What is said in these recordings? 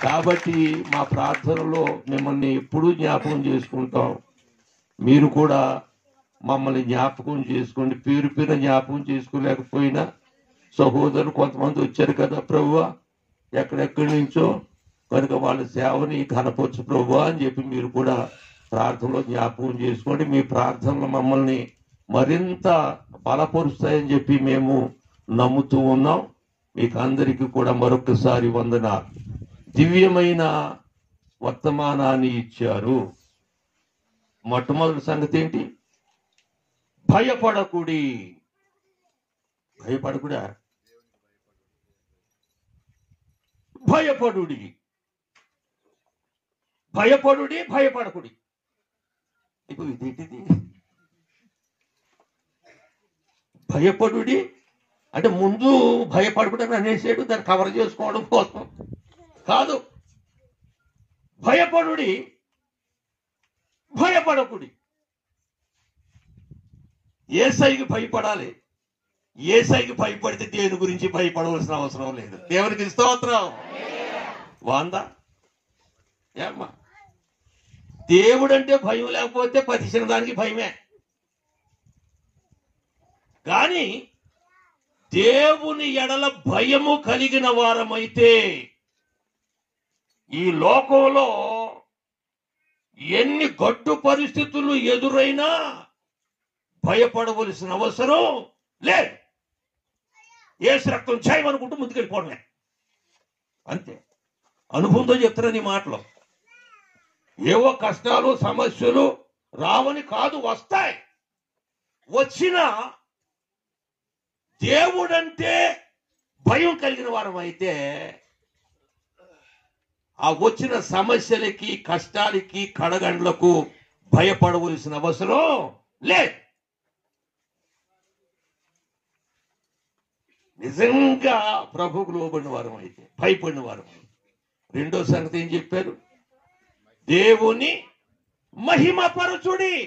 కాబట్టి మా ప్రార్థనలో మిమ్మల్ని ఎప్పుడూ జ్ఞాపకం చేసుకుంటాం మీరు కూడా మమ్మల్ని జ్ఞాపకం చేసుకోండి పేరు పేరు జ్ఞాపకం చేసుకోలేకపోయినా సహోదరులు కొంతమంది వచ్చారు కదా ప్రభువ ఎక్కడెక్కడి నుంచో కనుక వాళ్ళ సేవని కనపరచు ప్రభు అని చెప్పి మీరు కూడా ప్రార్థనలో జ్ఞాపకం చేసుకోండి మీ ప్రార్థనలు మమ్మల్ని మరింత బలపరుస్తాయని చెప్పి మేము నమ్ముతూ ఉన్నాం మీకు అందరికీ కూడా మరొకసారి వందనాలు దివ్యమైన వర్తమానాన్ని ఇచ్చారు మొట్టమొదటి సంగతి ఏంటి భయపడకుడి భయపడకుడా భయపడుడి భయపడుడి భయపడకుడి ఇప్పుడు ఇదేంటిది భయపడుడి అంటే ముందు భయపడకూడదని అనేసాడు దాన్ని కవర్ చేసుకోవడం కోసం కాదు భయపడుడి భయపడకుడి ఏసైకి భయపడాలి ఏసైకి భయపడితే దేని గురించి భయపడవలసిన అవసరం లేదు దేవునికి స్తోత్రం వాందా ఏమ్మా దేవుడంటే భయం లేకపోతే పతిసిన దానికి భయమే కానీ దేవుని ఎడల భయము కలిగిన వారమైతే ఈ లోకంలో ఎన్ని గడ్డు పరిస్థితులు ఎదురైనా భయపడవలసిన అవసరం లేదు ఏసు రక్తం చేయమనుకుంటూ ముందుకెళ్ళిపోవడమే అంతే అనుభవంతో చెప్తున్నా నీ మాటలో ఏవో కష్టాలు సమస్యలు రావని కాదు వస్తాయి వచ్చినా దేవుడంటే భయం కలిగిన వారం అయితే ఆ వచ్చిన సమస్యలకి కష్టాలకి కడగండ్లకు భయపడవలసిన అవసరం లేదు నిజంగా ప్రభుకు లోబడిన వారం అయితే భయపడిన వారం రెండో సంగతి ఏం చెప్పారు దేవుని మహిమపరచుడి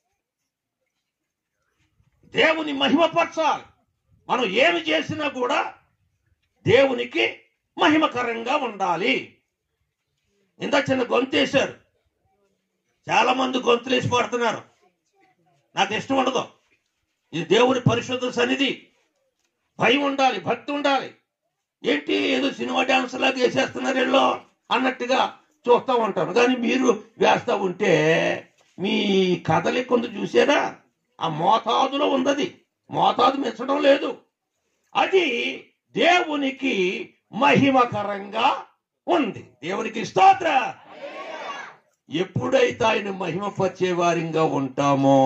దేవుని మహిమపరచాలి మనం ఏమి చేసినా కూడా దేవునికి మహిమకరంగా ఉండాలి ఇంత చిన్న గొంతేశారు చాలా మంది గొంతులేసి పడుతున్నారు నాకు ఇష్టం ఉండదు ఇది దేవుని పరిశుద్ధ సన్నిధి భయం ఉండాలి భక్తి ఉండాలి ఏంటి ఏదో సినిమా డాన్స్ లాగా వేసేస్తున్నారు వీళ్ళు అన్నట్టుగా చూస్తూ ఉంటాను కానీ మీరు వేస్తూ ఉంటే మీ కథలు కొంత చూసారా ఆ మోతాదులో ఉన్నది మోతాదు మెచ్చడం లేదు అది దేవునికి మహిమకరంగా ఉంది దేవునికి స్తోత్ర ఎప్పుడైతే ఆయన మహిమపరిచే వారిగా ఉంటామో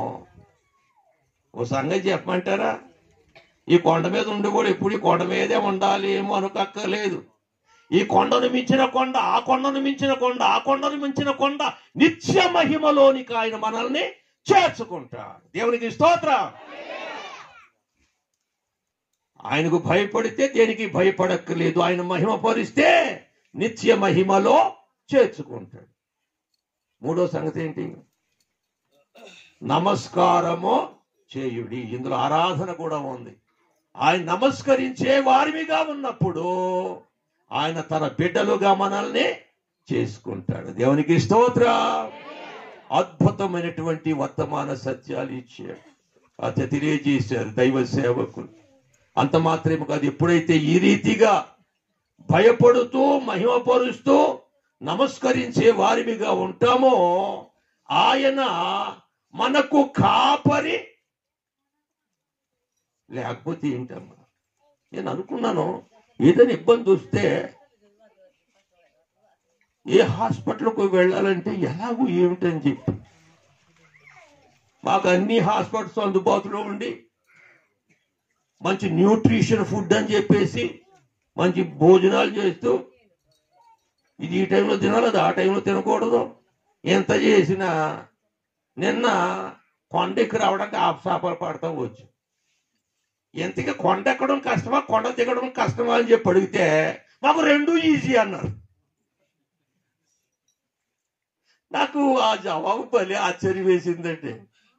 ఓ సంగతి చెప్పమంటారా ఈ కొండ మీద ఉండి కూడా ఎప్పుడు ఈ కొండ మీదే ఉండాలి ఏమో అనుకక్కర్లేదు ఈ కొండను మించిన కొండ ఆ కొండను మించిన కొండ ఆ కొండను మించిన కొండ నిత్య మహిమలోనికి ఆయన మనల్ని చేర్చుకుంటాడు దేవునికి స్తోత్రం ఆయనకు భయపడితే దేనికి భయపడక్కర్లేదు ఆయన మహిమ పరిస్తే నిత్య మహిమలో చేర్చుకుంటాడు మూడో సంగతి ఏంటి నమస్కారము చేయుడి ఇందులో ఆరాధన కూడా ఉంది ఆయన నమస్కరించే వారిగా ఉన్నప్పుడు ఆయన తన బిడ్డలుగా మనల్ని చేసుకుంటాడు దేవునికి స్తోత్ర అద్భుతమైనటువంటి వర్తమాన సత్యాలు ఇచ్చాడు అత తెలియజేశారు దైవ సేవకులు అంత మాత్రమే కాదు ఎప్పుడైతే ఈ రీతిగా భయపడుతూ మహిమపరుస్తూ నమస్కరించే వారిగా ఉంటామో ఆయన మనకు కాపరి లేకపోతే ఏంటమ్మా నేను అనుకున్నాను ఏదైనా ఇబ్బంది వస్తే ఏ హాస్పిటల్కు వెళ్ళాలంటే ఎలాగూ ఏమిటని చెప్పి మాకు అన్ని హాస్పిటల్స్ అందుబాటులో ఉండి మంచి న్యూట్రిషన్ ఫుడ్ అని చెప్పేసి మంచి భోజనాలు చేస్తూ ఇది ఈ టైంలో తినాలి అది ఆ టైంలో తినకూడదు ఎంత చేసినా నిన్న కొండెక్కి రావడానికి ఆపసాపాలు పడతా వచ్చు ఎంతగా కొండ ఎక్కడం కష్టమా కొండ దిగడం కష్టమా అని చెప్పి అడిగితే మాకు రెండు ఈజీ అన్నారు నాకు ఆ జవాబు భలే ఆశ్చర్యం వేసిందండి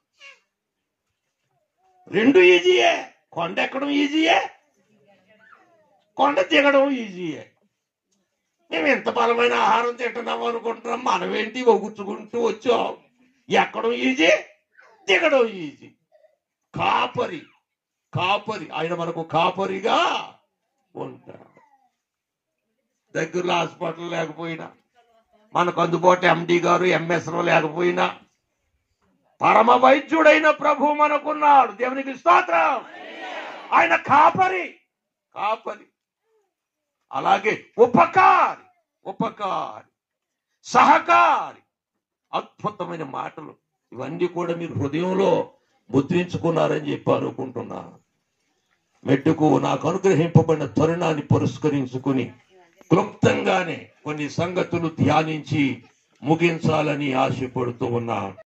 రెండు ఈజీయే కొండ ఎక్కడం ఈజీయే కొండ దిగడం ఈజీయే మేము ఎంత బలమైన ఆహారం తింటున్నాం అనుకుంటున్నాం మనమేంటి ఒగుచ్చుకుంటూ వచ్చాం ఎక్కడం ఈజీ దిగడం ఈజీ కాపరి కాపరి ఆయన మనకు కాపరిగా ఉంటాడు దగ్గరలో హాస్పిటల్ లేకపోయినా మనకు అందుబాటు ఎండి గారు ఎంఎస్లో లేకపోయినా పరమ వైద్యుడైన ప్రభు మనకున్నాడు దేవునికి స్తోత్రం ఆయన కాపరి కాపరి అలాగే ఉపకారి ఉపకారి సహకారి అద్భుతమైన మాటలు ఇవన్నీ కూడా మీరు హృదయంలో ముద్రించుకున్నారని చెప్పి అనుకుంటున్నాను మెట్టుకు నాకు అనుగ్రహింపబడిన తరుణాన్ని పురస్కరించుకుని క్లుప్తంగానే కొన్ని సంగతులు ధ్యానించి ముగించాలని ఆశపడుతూ ఉన్నాను